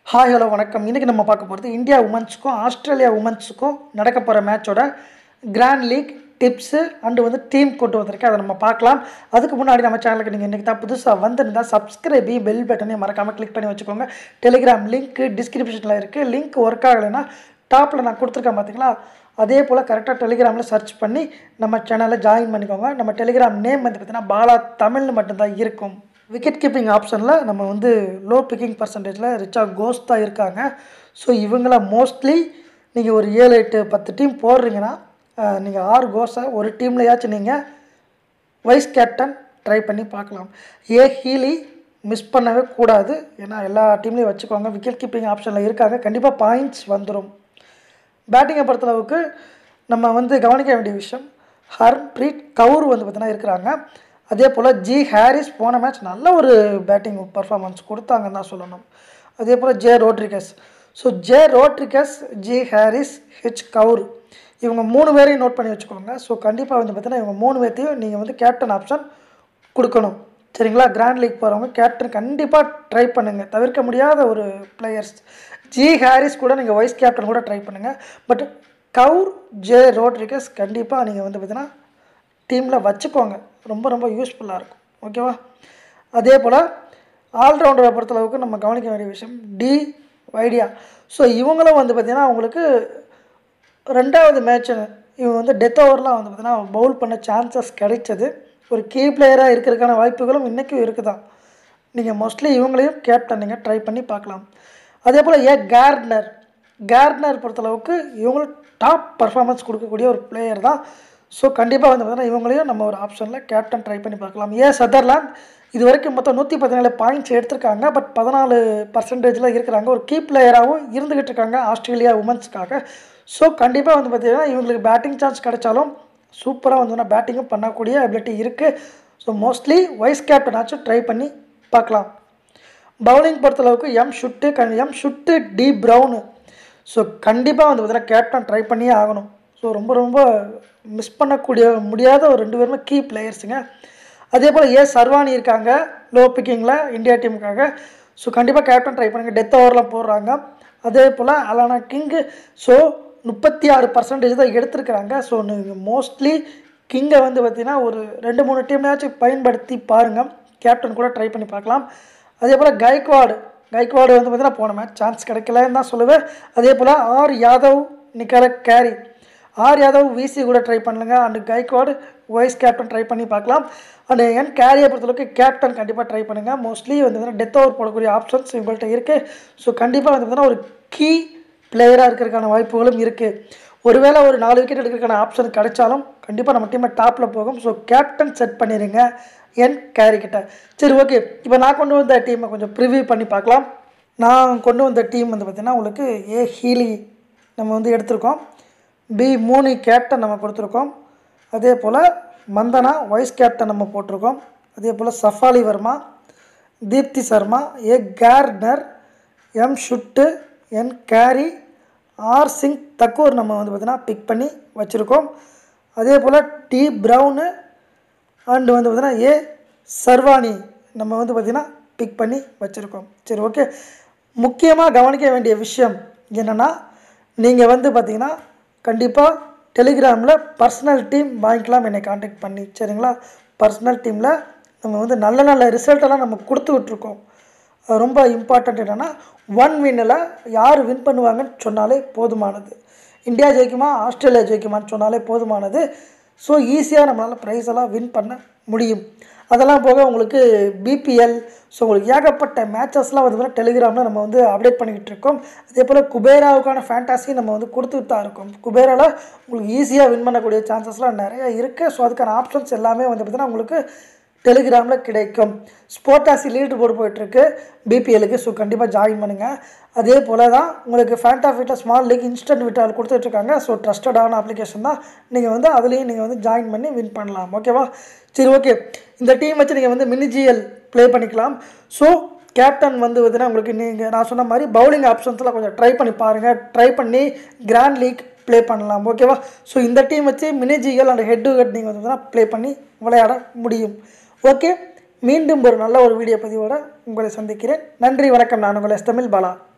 hi hello வணக்கம் இன்றைக்கி நம்ம பார்க்க போகிறது இந்தியா உமன்ஸுக்கும் ஆஸ்திரேலியா உமன்ஸுக்கும் நடக்க போகிற மேட்சோட கிராண்ட் லீக் டிப்ஸு அண்டு வந்து டீம் கொண்டு வந்திருக்கேன் அதை நம்ம பார்க்கலாம் அதுக்கு முன்னாடி நம்ம சேனலுக்கு நீங்கள் இன்றைக்கி தான் புதுசாக வந்திருந்தால் சப்ஸ்கிரைபையும் பெல் பட்டனையும் மறக்காமல் கிளிக் பண்ணி வச்சுக்கோங்க டெலிகிராம் லிங்க்கு டிஸ்கிரிப்ஷனில் இருக்குது லிங்க் ஒர்க் ஆகலைன்னா டாப்பில் நான் கொடுத்துருக்கேன் பார்த்தீங்களா அதே போல் கரெக்டாக டெலிகிராமில் சர்ச் பண்ணி நம்ம சேனலில் ஜாயின் பண்ணிக்கோங்க நம்ம டெலிகிராம் நேம் வந்து பார்த்தீங்கன்னா பாலா தமிழ்னு மட்டும்தான் இருக்கும் விக்கெட் கீப்பிங் ஆப்ஷனில் நம்ம வந்து லோ பிக்கிங் பர்சன்டேஜில் ரிச்சா கோஸ் தான் இருக்காங்க ஸோ இவங்கள மோஸ்ட்லி நீங்கள் ஒரு ஏழு எட்டு பத்து டீம் போடுறீங்கன்னா நீங்கள் ஆறு கோஸை ஒரு டீம்லையாச்சும் நீங்கள் வைஸ் கேப்டன் ட்ரை பண்ணி பார்க்கலாம் ஏ ஹீலி மிஸ் பண்ணவே கூடாது ஏன்னா எல்லா டீம்லேயும் வச்சுக்கோங்க விக்கெட் கீப்பிங் ஆப்ஷனில் இருக்காங்க கண்டிப்பாக பாயிண்ட்ஸ் வந்துடும் பேட்டிங்கை பொறுத்தளவுக்கு நம்ம வந்து கவனிக்க வேண்டிய விஷயம் ஹர்ப்ரீத் கவுர் வந்து பார்த்தீங்கன்னா இருக்கிறாங்க அதே போல் ஜி ஹாரிஸ் போன மேட்ச் நல்ல ஒரு பேட்டிங் பர்ஃபார்மன்ஸ் கொடுத்தாங்கன்னு தான் சொல்லணும் அதே போல் J Rodrigues so J Rodrigues G Harris H Kaur இவங்க மூணு பேரையும் நோட் பண்ணி வச்சுக்கோங்க ஸோ கண்டிப்பாக வந்து பார்த்தீங்கன்னா இவங்க மூணு பேர்த்தையும் நீங்கள் வந்து கேப்டன் ஆப்ஷன் கொடுக்கணும் சரிங்களா கிராண்ட் லீக் போகிறவங்க கேப்டன் கண்டிப்பாக ட்ரை பண்ணுங்கள் தவிர்க்க முடியாத ஒரு பிளேயர்ஸ் ஜி ஹாரிஸ் கூட நீங்கள் வைஸ் கேப்டன் கூட ட்ரை பண்ணுங்கள் பட் கவுர் ஜே ரோட்ரிகஸ் கண்டிப்பாக நீங்கள் வந்து பார்த்தீங்கன்னா டீமில் வச்சுக்கோங்க ரொம்ப ரொம்ப யூஸ்ஃபுல்லாக இருக்கும் ஓகேவா அதே போல் ஆல்ரவுண்டரை பொறுத்தளவுக்கு நம்ம கவனிக்க வேண்டிய விஷயம் டி வைடியா ஸோ இவங்களும் வந்து பார்த்திங்கன்னா அவங்களுக்கு ரெண்டாவது மேட்ச் இவங்க வந்து டெத் ஓவர்லாம் வந்து பார்த்திங்கன்னா பவுல் பண்ண சான்சஸ் கிடைச்சது ஒரு கீ பிளேயராக இருக்கிறதுக்கான வாய்ப்புகளும் இன்றைக்கும் இருக்குதான் நீங்கள் மோஸ்ட்லி இவங்களையும் கேப்டன் நீங்கள் ட்ரை பண்ணி பார்க்கலாம் அதே போல் ஏ கேர்ட்னர் கேர்ட்னர் பொறுத்தளவுக்கு இவங்களும் டாப் பர்ஃபார்மன்ஸ் கொடுக்கக்கூடிய ஒரு பிளேயர் தான் ஸோ கண்டிப்பாக வந்து பார்த்தீங்கன்னா இவங்களையும் நம்ம ஒரு ஆப்ஷனில் கேப்டன் ட்ரை பண்ணி பார்க்கலாம் ஏ சதர்லாண்ட் இது வரைக்கும் மொத்தம் நூற்றி பதினேழு பாயிண்ட்ஸ் எடுத்திருக்காங்க பட் பதினாலு பர்சன்டேஜில் இருக்கிறாங்க ஒரு கீ பிளேயராகவும் இருந்துக்கிட்டு இருக்காங்க ஆஸ்திரேலியா உமன்ஸ்க்காக ஸோ கண்டிப்பாக வந்து பார்த்திங்கன்னா இவங்களுக்கு பேட்டிங் சான்ஸ் கிடைச்சாலும் சூப்பராக வந்து பேட்டிங்கும் பண்ணக்கூடிய அபிலிட்டி இருக்குது ஸோ மோஸ்ட்லி வைஸ் கேப்டனாச்சும் ட்ரை பண்ணி பார்க்கலாம் பவுலிங் பொறுத்தளவுக்கு எம் ஷுட்டு கண் M Schutt D Brown so கண்டிப்பாக வந்து பார்த்தீங்கன்னா கேப்டன் ட்ரை பண்ணியே ஆகணும் ஸோ ரொம்ப ரொம்ப மிஸ் பண்ணக்கூடிய முடியாத ஒரு ரெண்டு பேருமே கீ பிளேயர்ஸுங்க அதே போல் ஏ சர்வானி இருக்காங்க லோ பிக்கிங்கில் இந்தியா டீமுக்காக ஸோ கண்டிப்பாக கேப்டன் ட்ரை பண்ணுங்கள் டெத் ஓவர்லாம் போடுறாங்க அதே போல் அலானா கிங்கு ஸோ முப்பத்தி ஆறு பர்சன்டேஜ் தான் எடுத்திருக்கிறாங்க ஸோ நீங்கள் மோஸ்ட்லி கிங்கை வந்து பார்த்திங்கன்னா ஒரு ரெண்டு மூணு டீம்லையாச்சும் பயன்படுத்தி பாருங்கள் கேப்டன் கூட ட்ரை பண்ணி பார்க்கலாம் அதே போல் கைக்வாடு கைக்வாடு வந்து பார்த்திங்கன்னா போன மேட்ச் சான்ஸ் கிடைக்கலன்னு தான் சொல்லுவேன் அதே போல் ஆர் யாதவ் நிக்கர கேரி ஆர் யாதவ் விசி கூட ட்ரை பண்ணுங்க and Gaikwad vice captain try பண்ணி பார்க்கலாம் அண்ட் என் கேரியை பொறுத்தளவுக்கு கேப்டன் கண்டிப்பாக ட்ரை பண்ணுங்கள் மோஸ்ட்லி வந்து பார்த்தீங்கன்னா டெத் ஓவர் போடக்கூடிய ஆப்ஷன்ஸ் இவங்கள்ட்ட இருக்குது ஸோ கண்டிப்பாக வந்து பார்த்தீங்கன்னா ஒரு கீ பிளேயராக இருக்கிறதுக்கான வாய்ப்புகளும் இருக்குது ஒருவேளை ஒரு நாலு விக்கெட் எடுக்கிறதுக்கான ஆப்ஷன் கிடைச்சாலும் கண்டிப்பாக நம்ம டீமை டாப்பில் போகும் ஸோ கேப்டன் செட் பண்ணிடுங்க என் கேரி கிட்ட சரி ஓகே இப்போ நான் கொண்டு வந்த டீமை கொஞ்சம் ப்ரிவியூ பண்ணி பார்க்கலாம் நான் கொண்டு வந்த டீம் வந்து பார்த்திங்கன்னா உங்களுக்கு ஏ ஹீலி நம்ம வந்து எடுத்திருக்கோம் பி மூணு கேப்டன் நம்ம கொடுத்துருக்கோம் அதே போல் மந்தனா வைஸ் கேப்டன் நம்ம போட்டிருக்கோம் அதே போல் Shafali Verma Deepti Sharma A Gardner M Schutt N Carey R Singh Thakur நம்ம வந்து பார்த்திங்கன்னா பிக் பண்ணி வச்சுருக்கோம் அதே போல் டி ப்ரௌனு அண்டு வந்து பார்த்திங்கன்னா ஏ சர்வானி நம்ம வந்து பார்த்திங்கன்னா பிக் பண்ணி வச்சுருக்கோம் சரி ஓகே முக்கியமாக கவனிக்க வேண்டிய விஷயம் என்னென்னா நீங்கள் வந்து பார்த்திங்கன்னா கண்டிப்பாக டெலிகிராமில் பர்சனல் டீம் வாங்கிக்கலாம் என்னை காண்டாக்ட் பண்ணி சரிங்களா பர்சனல் டீமில் நம்ம வந்து நல்ல நல்ல ரிசல்ட்டெல்லாம் நம்ம கொடுத்துக்கிட்ருக்கோம் ரொம்ப இம்பார்ட்டண்ட் என்னென்னா ஒன் வின்னில் யார் வின் பண்ணுவாங்கன்னு சொன்னாலே போதுமானது இந்தியா ஜெயிக்குமா ஆஸ்திரேலியா ஜெயிக்குமான்னு சொன்னாலே போதுமானது ஸோ ஈஸியாக நம்மளால் ப்ரைஸ் எல்லாம் வின் பண்ண முடியும் அதெல்லாம் போக உங்களுக்கு பிபிஎல் ஸோ உங்களுக்கு ஏகப்பட்ட மேட்சஸ்லாம் வந்து டெலிகிராமில் நம்ம வந்து அப்டேட் பண்ணிக்கிட்டு இருக்கோம் அதே போல் குபேராவுக்கான ஃபேண்டாசி நம்ம வந்து கொடுத்துட்டு தான் இருக்கோம் குபேராவில் உங்களுக்கு ஈஸியாக வின் பண்ணக்கூடிய சான்சஸ்லாம் நிறைய இருக்குது ஸோ அதுக்கான ஆப்ஷன்ஸ் எல்லாமே வந்து பார்த்திங்கன்னா உங்களுக்கு டெலிகிராமில் கிடைக்கும் ஸ்போர்டாசி லீடு போர்டு போயிட்டுருக்கு பிபிஎலுக்கு ஸோ கண்டிப்பாக ஜாயின் பண்ணுங்கள் அதே போல் தான் உங்களுக்கு ஃபேண்டா ஃபிட்டில் ஸ்மால் லீக் இன்ஸ்டன்ட் விட்டால் கொடுத்துட்ருக்காங்க ஸோ ட்ரஸ்டடான அப்ளிகேஷன் தான் நீங்கள் வந்து அதுலேயும் நீங்கள் வந்து ஜாயின் பண்ணி வின் பண்ணலாம் ஓகேவா சரி ஓகே இந்த டீம் வச்சு நீங்கள் வந்து மினிஜிஎல் ப்ளே பண்ணிக்கலாம் ஸோ கேப்டன் வந்து பார்த்தீங்கன்னா உங்களுக்கு நீங்கள் நான் சொன்ன மாதிரி பவுலிங் ஆப்ஷன்ஸ்லாம் கொஞ்சம் ட்ரை பண்ணி பாருங்கள் ட்ரை பண்ணி கிராண்ட் லீக் ப்ளே பண்ணலாம் ஓகேவா ஸோ இந்த டீம் வச்சு mini GL and head to head நீங்கள் வந்து ப்ளே பண்ணி விளையாட முடியும் ஓகே மீண்டும் ஒரு நல்ல ஒரு வீடியோ பதிவோடு உங்களை சந்திக்கிறேன் நன்றி வணக்கம் நான் உங்கள் எஸ் தமிழ் பாலா